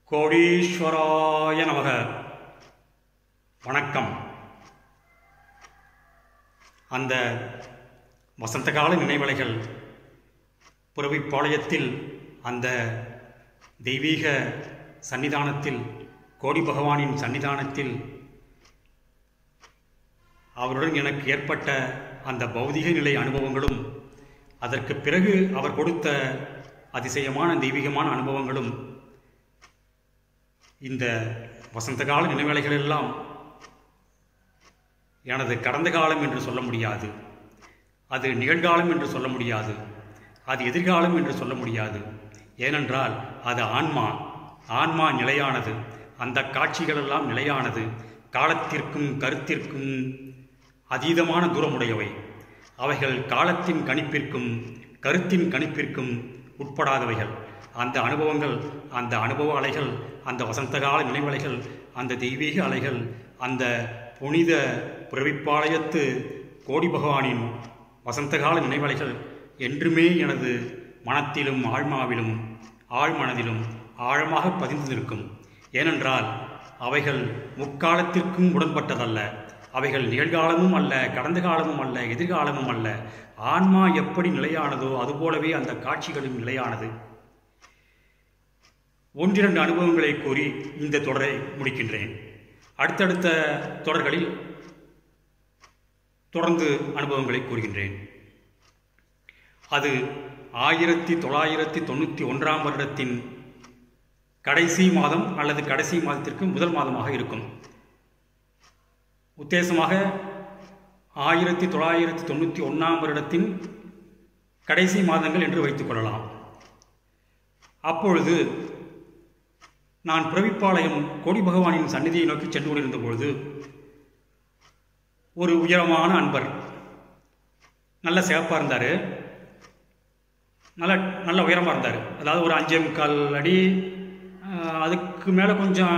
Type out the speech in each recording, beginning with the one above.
கோடீஸ்வராய நமக வணக்கம் அந்த வசந்தகால நினைவலைகள் புறவிப்பாளையத்தில் அந்த தெய்வீக சன்னிதானத்தில் கோடி பகவானின் சன்னிதானத்தில் அவருடன் எனக்கு ஏற்பட்ட அந்த பௌதிக நிலை அனுபவங்களும் அதற்கு பிறகு அவர் கொடுத்த அதிசயமான தெய்வீகமான அனுபவங்களும் இந்த வசந்தகால நினைவலைகள் எல்லாம் எனது கடந்த காலம் என்று சொல்ல முடியாது அது நிகழ்காலம் என்று சொல்ல முடியாது அது எதிர்காலம் என்று சொல்ல முடியாது ஏனென்றால் அது ஆன்மா ஆன்மா நிலையானது அந்த காட்சிகள் எல்லாம் நிலையானது காலத்திற்கும் கருத்திற்கும் அதீதமான தூரமுடையவை அவைகள் காலத்தின் கணிப்பிற்கும் கருத்தின் கணிப்பிற்கும் உட்படாதவைகள் அந்த அனுபவங்கள் அந்த அனுபவ அலைகள் அந்த வசந்தகால நினைவலைகள் அந்த தெய்வீக அலைகள் அந்த புனித பிறவிப்பாளையத்து கோடி பகவானின் வசந்தகால நினைவலைகள் என்றுமே எனது மனத்திலும் ஆழ்மாவிலும் ஆழ்மனதிலும் ஆழமாக பதிந்து நிற்கும் ஏனென்றால் அவைகள் முக்காலத்திற்கும் உடன்பட்டதல்ல அவைகள் நிகழ்காலமும் அல்ல கடந்த காலமும் அல்ல எதிர்காலமும் அல்ல ஆன்மா எப்படி நிலையானதோ அதுபோலவே அந்த காட்சிகளும் நிலையானது ஒன்றிரண்டு அனுபவங்களை கூறி இந்த தொடரை முடிக்கின்றேன் அடுத்தடுத்த தொடர்களில் தொடர்ந்து அனுபவங்களை கூறுகின்றேன் அது ஆயிரத்தி தொள்ளாயிரத்தி தொண்ணூற்றி ஒன்றாம் வருடத்தின் கடைசி மாதம் அல்லது கடைசி மாதத்திற்கு முதல் மாதமாக இருக்கும் உத்தேசமாக ஆயிரத்தி தொள்ளாயிரத்தி தொண்ணூற்றி ஒன்றாம் வருடத்தின் கடைசி மாதங்கள் என்று வைத்துக் கொள்ளலாம் அப்பொழுது நான் பிறவிப்பாளையம் கோடி பகவானின் சந்நிதியை நோக்கி சென்று கொண்டிருந்த பொழுது ஒரு உயரமான அன்பர் நல்ல சிவப்பாக இருந்தார் நல்ல நல்ல உயரமாக இருந்தார் அதாவது ஒரு அஞ்சே முக்கால் அடி அதுக்கு மேலே கொஞ்சம்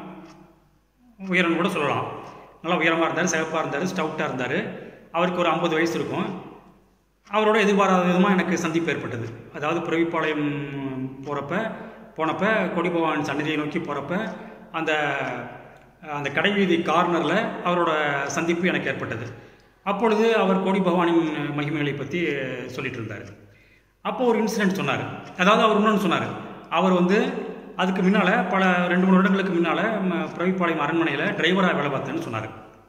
உயரம்னு கூட சொல்லலாம் நல்லா உயரமாக இருந்தார் சிவப்பாக இருந்தார் ஸ்டவுட்டாக இருந்தார் அவருக்கு ஒரு ஐம்பது வயசு இருக்கும் அவரோட எதிர்பாராத விதமாக எனக்கு சந்திப்பு ஏற்பட்டது அதாவது பிறவிப்பாளையம் போகிறப்ப போனப்போ கொடி பகவான் சன்னதியை நோக்கி போகிறப்ப அந்த அந்த கடைவீதி கார்னரில் அவரோட சந்திப்பு எனக்கு ஏற்பட்டது அப்பொழுது அவர் கோடி பகவானின் மகிமைகளை பற்றி சொல்லிட்டு இருந்தார் அப்போ ஒரு இன்சிடென்ட் சொன்னார் அதாவது அவர் இன்னொன்று சொன்னார் அவர் வந்து அதுக்கு முன்னால் பல ரெண்டு மூணு வருடங்களுக்கு முன்னால் பிரவிப்பாளையம் அரண்மனையில் டிரைவராக வேலை பார்த்தேன்னு சொன்னார்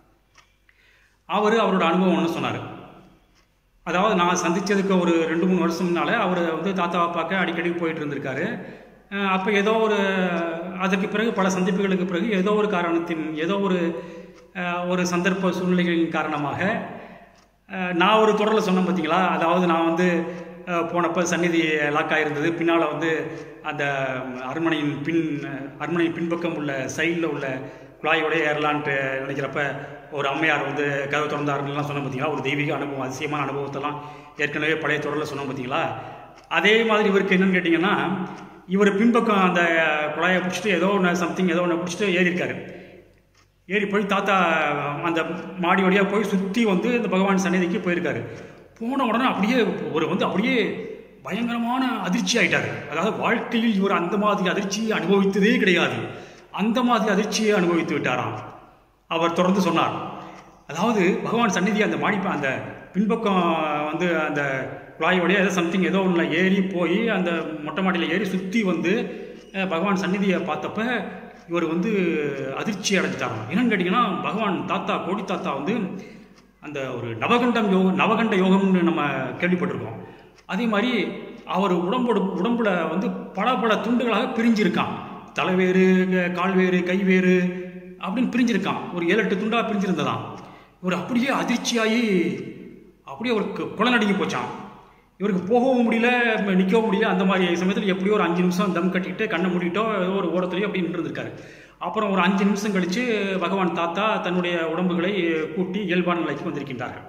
அவர் அவரோட அனுபவம் ஒன்று சொன்னார் அதாவது நான் சந்தித்ததுக்கு ஒரு ரெண்டு மூணு வருஷம் முன்னால் அவர் வந்து தாத்தாவை பார்க்க அடிக்கடி போயிட்டு இருந்திருக்காரு அப்போ ஏதோ ஒரு அதற்கு பிறகு பல சந்திப்புகளுக்கு பிறகு ஏதோ ஒரு காரணத்தின் ஏதோ ஒரு ஒரு சந்தர்ப்ப சூழ்நிலைகளின் காரணமாக நான் ஒரு தொடரில் சொன்னேன் பார்த்தீங்களா அதாவது நான் வந்து போனப்போ சந்நிதி லாக் ஆகிருந்தது பின்னால் வந்து அந்த அரண்மனையின் பின் அரண்மனையின் பின்பக்கம் உள்ள சைடில் உள்ள குழாயோட ஏறலான்ட்டு நினைக்கிறப்ப ஒரு அம்மையார் வந்து கதவு திறந்தாருலாம் சொன்ன பார்த்தீங்களா ஒரு தெய்வீக அனுபவம் அதிசயமான அனுபவத்தெல்லாம் ஏற்கனவே பழைய தொடரில் சொன்னோம் பார்த்தீங்களா அதே மாதிரி இவருக்கு என்னன்னு கேட்டிங்கன்னா இவர் பின்பக்கம் அந்த குழாயை பிடிச்சிட்டு ஏதோ ஒன்று சம்திங் ஏதோ ஒன்று பிடிச்சிட்டு ஏறியிருக்காரு ஏறி போய் தாத்தா அந்த மாடி வழியாக போய் சுற்றி வந்து இந்த பகவான் சன்னதிக்கு போயிருக்காரு போன உடனே அப்படியே ஒரு வந்து அப்படியே பயங்கரமான அதிர்ச்சி ஆயிட்டார் அதாவது வாழ்க்கையில் இவர் அந்த மாதிரி அதிர்ச்சியை அனுபவித்ததே கிடையாது அந்த மாதிரி அதிர்ச்சியை அனுபவித்து விட்டாராம் அவர் தொடர்ந்து சொன்னார் அதாவது பகவான் சந்நிதி அந்த மாடி அந்த பின்பக்கம் வந்து அந்த குழாயோடைய ஏதோ சம்திங் ஏதோ ஒன்றில் ஏறி போய் அந்த மொட்டை மாடியில் ஏறி சுற்றி வந்து பகவான் சந்நிதியை பார்த்தப்ப இவர் வந்து அதிர்ச்சி அடைஞ்சிட்டாராம் என்னன்னு கேட்டிங்கன்னா பகவான் தாத்தா கோடி தாத்தா வந்து அந்த ஒரு நவகண்டம் யோகம் நவகண்ட யோகம்னு நம்ம கேள்விப்பட்டிருக்கோம் அதே மாதிரி அவர் உடம்போடு உடம்புல வந்து பல பல துண்டுகளாக பிரிஞ்சிருக்கான் தலைவேறு கால் வேறு கை வேறு அப்படின்னு பிரிஞ்சிருக்கான் ஒரு ஏழு எட்டு துண்டாக பிரிஞ்சிருந்ததான் இவர் அப்படியே அதிர்ச்சியாகி அப்படியே அவருக்கு குளநடுங்கி போச்சான் இவருக்கு போகவும் முடியல நிற்கவும் முடியல அந்த மாதிரி சமயத்தில் எப்படியோ ஒரு அஞ்சு நிமிஷம் தம் கட்டிக்கிட்டு கண்ணை மூடிட்டோ ஏதோ ஒரு ஓரத்துலையோ அப்படி நின்றுருக்காரு அப்புறம் ஒரு அஞ்சு நிமிஷம் கழித்து பகவான் தாத்தா தன்னுடைய உடம்புகளை கூட்டி இயல்பான நிலைக்கு வந்திருக்கின்றார்கள்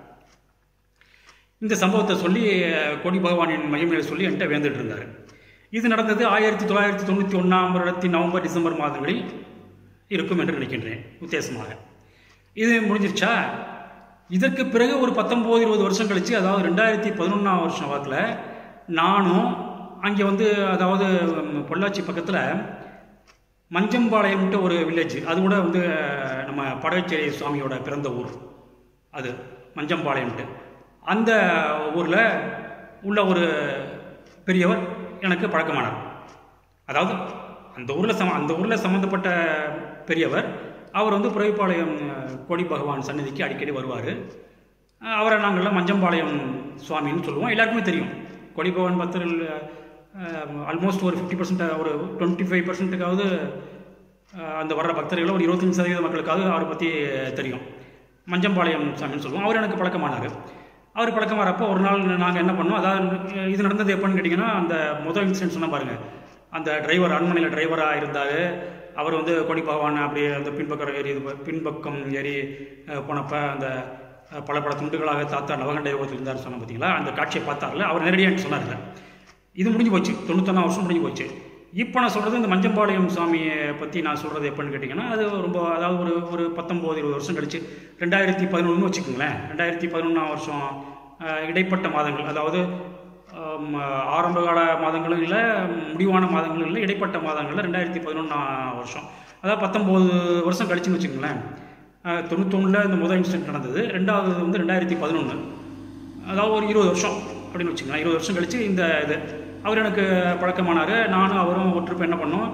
இந்த சம்பவத்தை சொல்லி கொடி பகவானின் மகிமையை சொல்லி என்கிட்ட வேந்துட்டு இருந்தார் இது நடந்தது ஆயிரத்தி தொள்ளாயிரத்தி தொண்ணூற்றி ஒன்றாம் வருடத்தின் நவம்பர் டிசம்பர் மாதங்களில் இருக்கும் என்று நினைக்கின்றேன் உத்தேசமாக இது முடிஞ்சிருச்சா இதற்கு பிறகு ஒரு பத்தொம்போது இருபது வருஷம் கழித்து அதாவது ரெண்டாயிரத்தி பதினொன்றாம் வருஷம் வாக்கில் நானும் அங்கே வந்து அதாவது ம், பொள்ளாச்சி பக்கத்தில் மஞ்சம்பாளையம்ட்டு ஒரு வில்லேஜ் அது கூட வந்து அஹ், நம்ம படவேச்சேரி சுவாமியோட பிறந்த ஊர் அது மஞ்சம்பாளையம்ட்டு அந்த ஊரில் உள்ள ஒரு பெரியவர் எனக்கு பழக்கமானார் அதாவது அந்த ஊரில் சம அந்த ஊரில் சம்மந்தப்பட்ட பெரியவர் அவர் வந்து புறவிப்பாளையம் அஹ், கோடி பகவான் சன்னதிக்கு அடிக்கடி வருவார் அவரை நாங்கள்லாம் மஞ்சம்பாளையம் சுவாமின்னு சொல்லுவோம் எல்லாருக்குமே தெரியும் கோடி பகவான் பக்தர்கள் ஆல்மோஸ்ட் ஒரு ஃபிஃப்டி பர்சன்ட் ஒரு டுவெண்ட்டி ஃபைவ் பர்சன்ட்டுக்காவது அந்த வர்ற பக்தர்கள் ஒரு இருபத்தஞ்சி சதவீத மக்களுக்காவது அவரை பற்றி தெரியும் மஞ்சம்பாளையம் சாமின்னு சொல்லுவோம் அவர் எனக்கு பழக்கமானார் அவர் பழக்கமாகறப்போ ஒரு நாள் நாங்கள் என்ன பண்ணோம் அதாவது இது நடந்தது எப்போன்னு கேட்டிங்கன்னா அந்த முதல் இன்சிடென்ட் சொன்ன பாருங்க அந்த டிரைவர் அரண்மனையில் டிரைவராக இருந்தார் அவர் வந்து கொடி பகவான் அப்படியே அந்த பின்பக்கம் ஏறி இது பின்பக்கம் ஏறி அஹ், போனப்ப அந்த அஹ், பல பல துண்டுகளாக தாத்தா நவகண்ட யோகத்தில் இருந்தார் சொன்ன பார்த்தீங்களா அந்த காட்சியை பார்த்தார்ல அவர் நேரடியாக எனக்கு சொன்னார்ல இது முடிஞ்சு போச்சு தொண்ணூத்தொன்னா வருஷம் முடிஞ்சு போச்சு இப்போ நான் சொல்கிறது இந்த மஞ்சம்பாளையம் சுவாமியை பற்றி நான் சொல்கிறது எப்போன்னு கேட்டிங்கன்னா அது ரொம்ப அதாவது ஒரு ஒரு பத்தொம்போது இருபது வருஷம் கழிச்சு ரெண்டாயிரத்தி பதினொன்று வச்சுக்கோங்களேன் ரெண்டாயிரத்தி பதினொன்றாம் வருஷம் அஹ், இடைப்பட்ட மாதங்கள் அதாவது ஆம், ஆரம்ப கால மாதங்களும் இல்லை முடிவான மாதங்களும் இல்லை இடைப்பட்ட மாதங்களில் ரெண்டாயிரத்தி பதினொன்றாம் வருஷம் அதாவது பத்தொம்போது வருஷம் கழிச்சுன்னு வச்சுக்கோங்களேன் தொண்ணூத்தொன்னில் இந்த முதல் இன்சிடென்ட் நடந்தது ரெண்டாவது வந்து ரெண்டாயிரத்தி பதினொன்று அதாவது ஒரு இருபது வருஷம் அப்படின்னு வச்சுக்கலாம் இருபது வருஷம் கழிச்சு இந்த இது அவர் எனக்கு பழக்கமானார் நானும் அவரும் ஒரு ட்ரிப் என்ன பண்ணோம்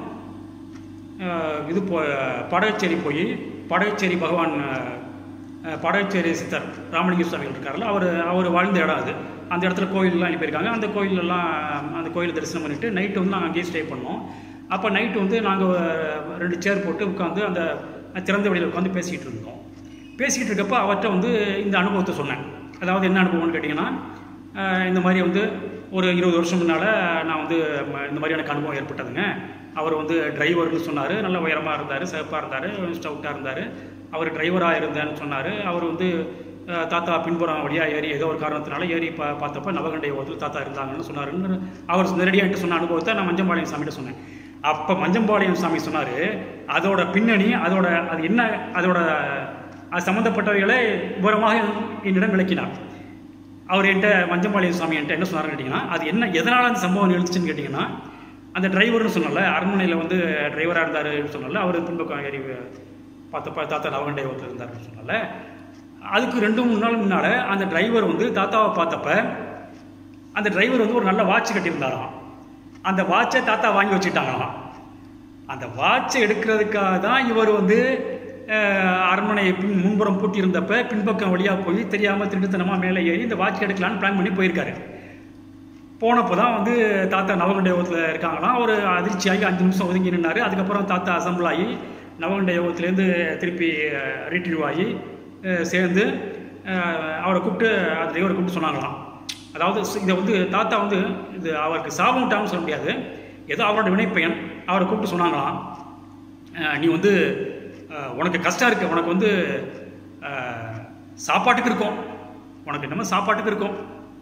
அஹ் இது போ படச்சேரி போய் படச்சேரி பகவான் அஹ், படச்சேரி சித்தர் ராமலிங்க சுவாமிகள் இருக்கார்ல அவர் அவர் வாழ்ந்த இடம் அது அந்த இடத்துல கோயிலெலாம் அனுப்பியிருக்காங்க அந்த கோயிலெல்லாம் அந்த கோயிலை தரிசனம் பண்ணிவிட்டு நைட்டு வந்து நாங்கள் அங்கேயே ஸ்டே பண்ணோம் அப்போ நைட்டு வந்து நாங்கள் ரெண்டு சேர் போட்டு உட்காந்து அந்த திறந்த வெளியில் உட்காந்து பேசிக்கிட்டு இருந்தோம் பேசிக்கிட்டு இருக்கப்போ அவர்கிட்ட வந்து இந்த அனுபவத்தை சொன்னேன் அதாவது என்ன அனுபவம்னு கேட்டிங்கன்னா அஹ், இந்த மாதிரி வந்து ஒரு இருபது வருஷம் முன்னால் நான் வந்து ம- இந்த மாதிரி எனக்கு அனுபவம் ஏற்பட்டதுங்க அவர் வந்து டிரைவர்னு சொன்னார் நல்ல உயரமாக இருந்தார் சிவப்பாக இருந்தார் ஸ்டவுட்டாக இருந்தார் அவர் டிரைவராக இருந்தேன்னு சொன்னார் அவர் வந்து அஹ், தாத்தா பின்புறம் வழியாக ஏறி ஏதோ ஒரு காரணத்தினால ஏறி பா பார்த்தப்ப நவகண்டை யோகத்தில் தாத்தா இருந்தாங்கன்னு சொன்னாருன்னு அவர் நேரடியாக என்கிட்ட சொன்ன அனுபவத்தை நான் மஞ்சம்பாளையம் சாமிகிட்ட சொன்னேன் அப்போ மஞ்சம்பாளையம் சாமி சொன்னார் அதோட பின்னணி அதோட அது என்ன அதோட அது சம்மந்தப்பட்டவைகளை விவரமாக என்னிடம் விளக்கினார் அவர் என்கிட்ட மஞ்சம்பாளையம் சாமி என்கிட்ட என்ன சொன்னார்னு கேட்டிங்கன்னா அது என்ன எதனால் அந்த சம்பவம் நிகழ்ச்சின்னு கேட்டிங்கன்னா அந்த டிரைவர்னு சொன்னல அரண்மனையில் வந்து டிரைவராக இருந்தாருன்னு சொன்னல அவர் பின்பக்கம் ஏறி பார்த்தப்ப தாத்தா நவகண்டை ஒருத்தர் இருந்தாருன்னு சொன்னல அதுக்கு ரெண்டு மூணு நாள் முன்னால் அந்த டிரைவர் வந்து தாத்தாவை பார்த்தப்ப அந்த டிரைவர் வந்து ஒரு நல்ல வாட்ச் கட்டியிருந்தாராம் அந்த வாட்சை தாத்தா வாங்கி வச்சுட்டாங்களாம் அந்த வாட்சை எடுக்கிறதுக்காக தான் இவர் வந்து அஹ், அரண்மனையை பின் முன்புறம் பூட்டியிருந்தப்ப பின்பக்கம் வழியாக போய் தெரியாமல் திருட்டுத்தனமாக மேலே ஏறி இந்த வாட்ச் எடுக்கலான்னு பிளான் பண்ணி போயிருக்காரு போனப்போ தான் வந்து தாத்தா நவகண்ட யோகத்தில் இருக்காங்களாம் ஒரு அதிர்ச்சியாகி அஞ்சு நிமிஷம் ஒதுங்கி நின்னாரு அதுக்கப்புறம் தாத்தா அசம்பிள் ஆகி நவகண்ட யோகத்துலேருந்து திருப்பி ரிட்ரீவ் ஆகி அஹ், சேர்ந்து அஹ், அவரை கூப்பிட்டு அந்த டிரைவரை கூப்பிட்டு சொன்னாங்களாம் அதாவது சு- இதை வந்து தாத்தா வந்து இது அவருக்கு சாபம் விட்டான்னு சொல்ல முடியாது ஏதோ அவரோட வினைப்பயன் அவரை கூப்பிட்டு சொன்னாங்களாம் அஹ், நீ வந்து அஹ், உனக்கு கஷ்டம் இருக்கு உனக்கு வந்து அஹ், சாப்பாட்டுக்கு இருக்கும் உனக்கு என்னமோ சாப்பாட்டுக்கு இருக்கும்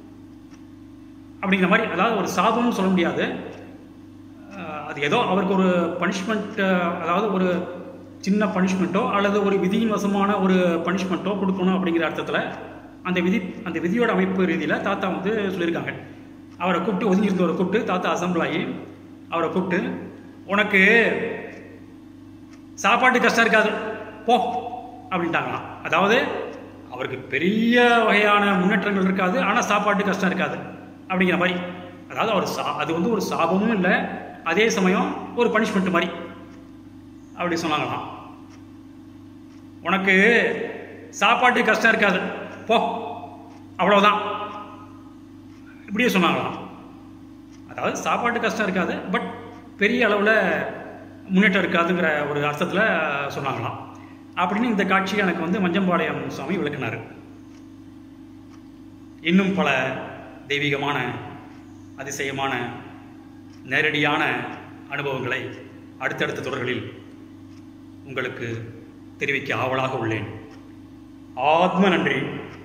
அப்படிங்கிற மாதிரி அதாவது ஒரு சாபம்னு சொல்ல முடியாது அஹ், அது ஏதோ அவருக்கு ஒரு பனிஷ்மெண்ட் அதாவது ஒரு சின்ன பனிஷ்மெண்ட்டோ அல்லது ஒரு விதியின் வசமான ஒரு பனிஷ்மெண்ட்டோ கொடுக்கணும் அப்படிங்கிற அர்த்தத்தில் அந்த விதி அந்த விதியோட அமைப்பு ரீதியில் தாத்தா வந்து சொல்லியிருக்காங்க அவரை கூப்பிட்டு ஒதுங்கியிருந்தவரை கூப்பிட்டு தாத்தா அசம்பிள் ஆகி அவரை கூப்பிட்டு உனக்கு சாப்பாட்டு கஷ்டம் இருக்காது போ அப்படின்ட்டாங்களாம் அதாவது அவருக்கு பெரிய வகையான முன்னேற்றங்கள் இருக்காது ஆனால் சாப்பாட்டு கஷ்டம் இருக்காது அப்படிங்கிற மாதிரி அதாவது அவர் சா அது வந்து ஒரு சாபமும் இல்லை அதே சமயம் ஒரு பனிஷ்மெண்ட் மாதிரி அப்படி சொன்னாங்களாம் உனக்கு சாப்பாட்டு கஷ்டம் இருக்காது போ அவ்வளவுதான் இப்படியே சொன்னாங்களாம் அதாவது சாப்பாட்டு கஷ்டம் இருக்காது பட் பெரிய அளவில் முன்னேற்றம் இருக்காதுங்கிற ஒரு அர்த்தத்தில் சொன்னாங்களாம் அப்படின்னு இந்த காட்சியை எனக்கு வந்து மஞ்சம்பாளையம் சுவாமி விளக்குனார் இன்னும் பல தெய்வீகமான அதிசயமான நேரடியான அனுபவங்களை அடுத்தடுத்த தொடர்களில் உங்களுக்கு தெரிவிக்க ஆவலாக உள்ளேன் ஆத்ம நன்றி